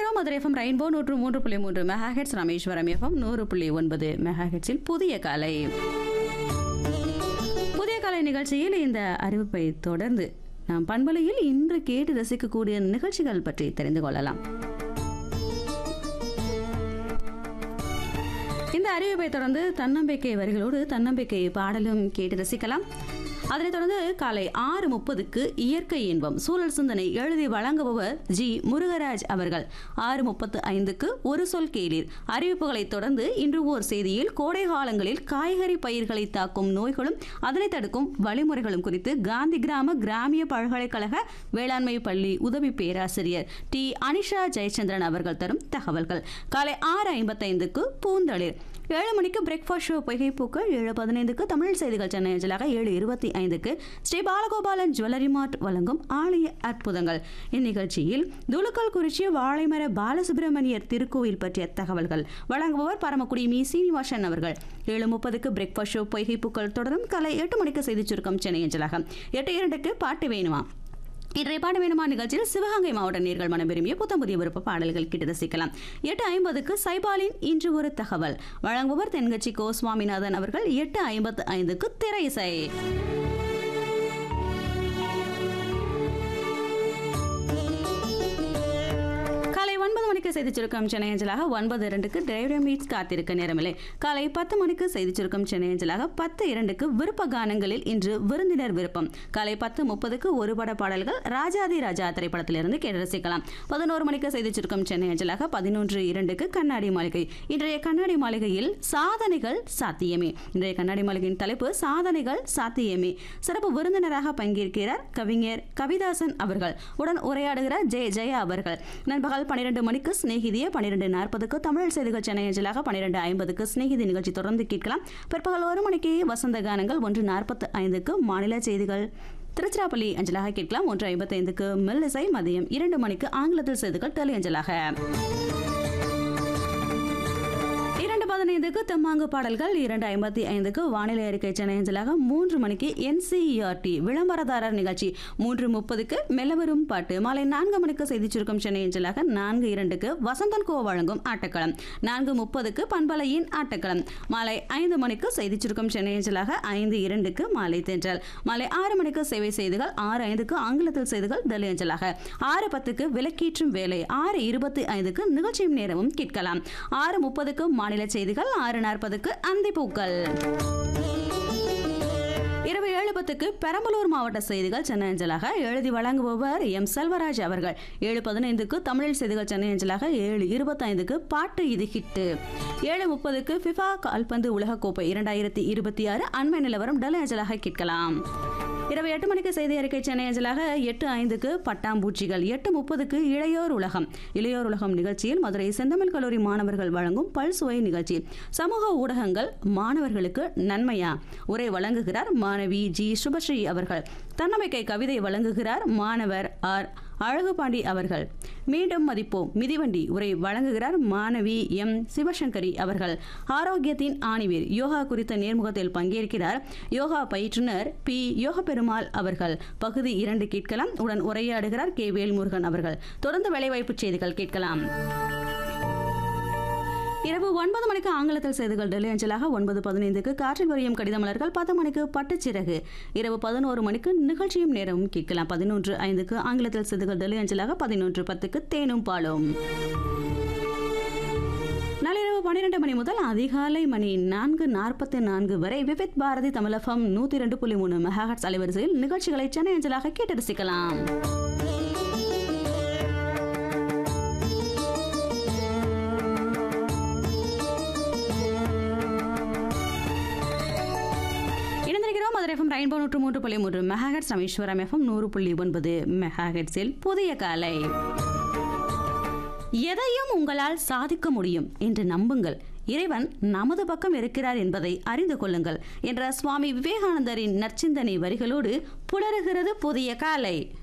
இணைந்திருக்கிறோம் Madurai FM rainbow நூற்று மூன்று புள்ளி மூன்று மெகாஹெட்ஸ் ராமேஸ்வரம் எஃப்எம் நூறு புள்ளி ஒன்பது மெகாஹெட்ஸில் புதிய காலை புதிய காலை நிகழ்ச்சியில் இந்த அறிவிப்பை தொடர்ந்து நாம் பண்பலையில் இன்று கேட்டு ரசிக்கக்கூடிய நிகழ்ச்சிகள் பற்றி தெரிந்து கொள்ளலாம் இந்த அறிவிப்பை தொடர்ந்து தன்னம்பிக்கை வரிகளோடு தன்னம்பிக்கை பாடலும் கேட்டு ரசிக்கலாம் அதனைத் தொடர்ந்து காலை ஆறு முப்பதுக்கு இயற்கை இன்பம் சூழல் சிந்தனை எழுதி வழங்குபவர் ஜி முருகராஜ் அவர்கள் ஆறு முப்பத்து ஐந்துக்கு ஒரு சொல் கேளீர் அறிவிப்புகளைத் தொடர்ந்து இன்று ஓர் செய்தியில் கோடை காலங்களில் காய்கறி பயிர்களை தாக்கும் நோய்களும் அதனை தடுக்கும் வழிமுறைகளும் குறித்து காந்தி கிராம கிராமிய பல்கலைக்கழக வேளாண்மை பள்ளி உதவி பேராசிரியர் டி அனிஷா ஜெயச்சந்திரன் அவர்கள் தரும் தகவல்கள் காலை ஆறு ஐம்பத்தைந்துக்கு பூந்தளிர் ஏழு மணிக்கு பிரேக்ஃபாஸ்ட் ஷோ பொய்கைப்பூக்கள் ஏழு பதினைந்துக்கு தமிழ் செய்திகள் சென்னை அஞ்சலாக ஏழு இருபத்தி ஐந்துக்கு ஸ்ரீ பாலகோபாலன் ஜுவல்லரி மார்ட் வழங்கும் ஆலய அற்புதங்கள் இந்நிகழ்ச்சியில் துலுக்கல் குறிச்சி வாழைமர பாலசுப்பிரமணியர் திருக்கோயில் பற்றிய தகவல்கள் வழங்குபவர் பரமக்குடி மீ சீனிவாசன் அவர்கள் ஏழு முப்பதுக்கு பிரேக்ஃபாஸ்ட் ஷோ பொய்கைப்பூக்கள் தொடரும் காலை எட்டு மணிக்கு செய்தி சுருக்கம் சென்னை அஞ்சலாக எட்டு இரண்டுக்கு பாட்டு வேணுமா இன்றைய பாட வேணுமா நிகழ்ச்சியில் சிவகங்கை மாவட்ட நீர்கள் மனம் விரும்பிய புத்தம் புதிய விருப்ப பாடல்கள் கிட்ட ரசிக்கலாம் எட்டு ஐம்பதுக்கு சைபாலின் இன்று ஒரு தகவல் வழங்குபவர் தென்கட்சி கோ சுவாமிநாதன் அவர்கள் எட்டு ஐம்பத்து ஐந்துக்கு திரை இசை காலை ஒன்பது மணிக்கு செய்தி சுருக்கம் சென்னை அஞ்சலாக ஒன்பது இரண்டுக்கு டிரைவர் மீட்ஸ் காத்திருக்க நேரமில்லை காலை பத்து மணிக்கு செய்தி சுருக்கம் சென்னை அஞ்சலாக பத்து இரண்டுக்கு விருப்ப கானங்களில் இன்று விருந்தினர் விருப்பம் காலை பத்து முப்பதுக்கு ஒரு பட பாடல்கள் ராஜாதி ராஜா திரைப்படத்திலிருந்து கேட்டு ரசிக்கலாம் பதினோரு மணிக்கு செய்தி சுருக்கம் சென்னை அஞ்சலாக பதினொன்று இரண்டுக்கு கண்ணாடி மாளிகை இன்றைய கண்ணாடி மாளிகையில் சாதனைகள் சாத்தியமே இன்றைய கண்ணாடி மாளிகையின் தலைப்பு சாதனைகள் சாத்தியமே சிறப்பு விருந்தினராக பங்கேற்கிறார் கவிஞர் கவிதாசன் அவர்கள் உடன் உரையாடுகிறார் ஜெய ஜெயா அவர்கள் நண்பகல் பன்னிரண்டு மணிக்கு சிநேகிதிய பன்னிரெண்டு நாற்பதுக்கு தமிழ் செய்திகள் சென்னை அஞ்சலாக பன்னிரெண்டு ஐம்பதுக்கு சிநேகிதி நிகழ்ச்சி தொடர்ந்து கேட்கலாம் பிற்பகல் ஒரு மணிக்கு வசந்த கானங்கள் ஒன்று நாற்பத்து ஐந்துக்கு மாநில செய்திகள் திருச்சிராப்பள்ளி அஞ்சலாக கேட்கலாம் ஒன்று ஐம்பத்தைந்துக்கு மெல்லிசை மதியம் இரண்டு மணிக்கு ஆங்கிலத்தில் செய்திகள் டெலி அஞ்சலாக இரண்டு பதினைந்துக்கு தெம்மாங்கு பாடல்கள் இரண்டு ஐம்பத்தி ஐந்துக்கு வானிலை அறிக்கை சென்னை அஞ்சலாக மூன்று மணிக்கு என்சிஇஆர்டி விளம்பரதாரர் நிகழ்ச்சி மூன்று முப்பதுக்கு மெல்லவரும் பாட்டு மாலை நான்கு மணிக்கு செய்தி சுருக்கம் சென்னை அஞ்சலாக நான்கு இரண்டுக்கு வசந்தன் கோ வழங்கும் ஆட்டக்களம் நான்கு முப்பதுக்கு பண்பலையின் ஆட்டக்களம் மாலை ஐந்து மணிக்கு செய்தி சுருக்கம் சென்னை அஞ்சலாக ஐந்து இரண்டுக்கு மாலை தென்றல் மாலை ஆறு மணிக்கு சேவை செய்திகள் ஆறு ஐந்துக்கு ஆங்கிலத்தில் செய்திகள் டெல்லி அஞ்சலாக ஆறு பத்துக்கு விலக்கீற்றும் வேலை ஆறு இருபத்தி ஐந்துக்கு நிகழ்ச்சியும் நேரமும் கேட்கலாம் ஆறு முப்பதுக்கு மாநில செய்திகள் ஆறு நாற்பதுக்கு அந்திப்பூக்கள் இரவு ஏழு பத்துக்கு பெரம்பலூர் மாவட்ட செய்திகள் சென்னை அஞ்சலாக எழுதி வழங்குபவர் எம் செல்வராஜ் அவர்கள் ஏழு பதினைந்துக்கு தமிழில் செய்திகள் சென்னை அஞ்சலாக ஏழு இருபத்தைந்துக்கு பாட்டு இது ஹிட்டு ஏழு முப்பதுக்கு ஃபிஃபா கால்பந்து உலகக்கோப்பை இரண்டாயிரத்தி இருபத்தி ஆறு அண்மை நிலவரம் டெல்லி அஞ்சலாக கேட்கலாம் இரவு எட்டு மணிக்கு செய்தி அறிக்கை சென்னை அஞ்சலாக எட்டு ஐந்துக்கு பட்டாம்பூச்சிகள் எட்டு முப்பதுக்கு இளையோர் உலகம் இளையோர் உலகம் நிகழ்ச்சியில் மதுரை செந்தமிழ் கல்லூரி மாணவர்கள் வழங்கும் பல்சுவை நிகழ்ச்சி சமூக ஊடகங்கள் மாணவர்களுக்கு நன்மையா உரை வழங்குகிறார் மாணவி ஜி சுபஸ்ரீ அவர்கள் தன்னம்பிக்கை கவிதை வழங்குகிறார் மாணவர் ஆர் அழகுபாண்டி அவர்கள் மீண்டும் மதிப்போம் மிதிவண்டி உரை வழங்குகிறார் மாணவி எம் சிவசங்கரி அவர்கள் ஆரோக்கியத்தின் ஆணிவேர் யோகா குறித்த நேர்முகத்தில் பங்கேற்கிறார் யோகா பயிற்றுனர் பி யோக பெருமாள் அவர்கள் பகுதி இரண்டு கேட்கலாம் உடன் உரையாடுகிறார் கே வேல்முருகன் அவர்கள் தொடர்ந்து வேலைவாய்ப்பு செய்திகள் கேட்கலாம் இரவு ஒன்பது மணிக்கு ஆங்கிலத்தில் செய்திகள் டெல்லி அஞ்சலாக ஒன்பது பதினைந்துக்கு காற்றில் வரியும் கடித மலர்கள் பத்து மணிக்கு பட்டுச்சிறகு இரவு பதினோரு மணிக்கு நிகழ்ச்சியும் நேரமும் கேட்கலாம் பதினொன்று ஐந்துக்கு ஆங்கிலத்தில் செய்திகள் டெல்லி அஞ்சலாக பதினொன்று பத்துக்கு தேனும் பாலும் நள்ளிரவு பன்னிரண்டு மணி முதல் அதிகாலை மணி நான்கு நாற்பத்தி நான்கு வரை விவித் பாரதி தமிழகம் நூத்தி இரண்டு புள்ளி மூணு மெகாஹட்ஸ் அலைவரிசையில் நிகழ்ச்சிகளை சென்னை அஞ்சலாக கேட்டு ரசிக்கலாம் இணைந்திருக்கிறோம் மதுரை எஃப்எம் ரெயின்போ நூற்று மூன்று புள்ளி மூன்று மெகாஹெட்ஸ் ராமேஸ்வரம் எஃப்எம் நூறு புள்ளி ஒன்பது மெகாஹெட்ஸில் புதிய காலை எதையும் உங்களால் சாதிக்க முடியும் என்று நம்புங்கள் இறைவன் நமது பக்கம் இருக்கிறார் என்பதை அறிந்து கொள்ளுங்கள் என்ற சுவாமி விவேகானந்தரின் நற்சிந்தனை வரிகளோடு புலருகிறது புதிய காலை